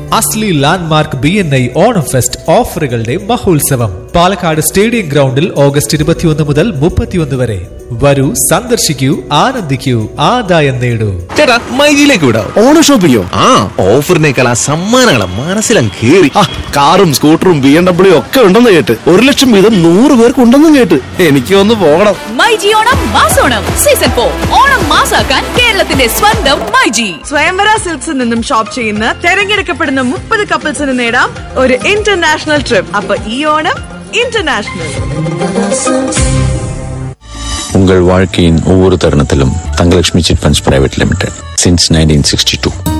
അസ്ലി landmark B N I Onam fest ഓഫറുകളുടെ മഹോത്സവം Palakkad stadium ഗ്രൗണ്ടിൽ ഓഗസ്റ്റ് ഇരുപത്തിയൊന്ന് മുതൽ മുപ്പത്തിയൊന്ന് വരെ വരൂ സന്ദർശിക്കൂ ആനന്ദിക്കൂ ആദായം നേടൂ ചേട്ടാ മൈജിയിലേക്ക് വിടാം ഓണ ഷോപ്പിങ്ങോ ആ ഓഫറിനേക്കാൾ ആ സമ്മാനങ്ങളെ മനസ്സിലും കേറി ആ കാറും സ്കൂട്ടറും ബി എം ഡബ്ല്യു ഒക്കെ ഉണ്ടെന്ന് കേട്ട് ഒരു ലക്ഷം വീതം നൂറ് പേർക്ക് ഉണ്ടെന്ന് കേട്ട് എനിക്ക് ഒന്ന് പോകണം മൈജി ഓണം മാസോണം സീസൺ ഫോർ ഓണം മാസാക്കാൻ കേരളത്തിന്റെ സ്വന്തം മൈജി സ്വയംവര സിൽക്സിൽ നിന്നും ഷോപ്പ് ചെയ്യുന്ന തെരഞ്ഞെടുക്കപ്പെടുന്ന മുപ്പത് കപ്പിൾസിന് നേടാം ഒരു ഇന്റർനാഷണൽ ട്രിപ്പ് അപ്പൊ ഈ ഓണം ഇന്റർനാഷണൽ உங்கள் வாழ்க்கையின் ஒவ்வொரு தருணத்திலும் Thangalakshmi chit funds private limited since nineteen sixty two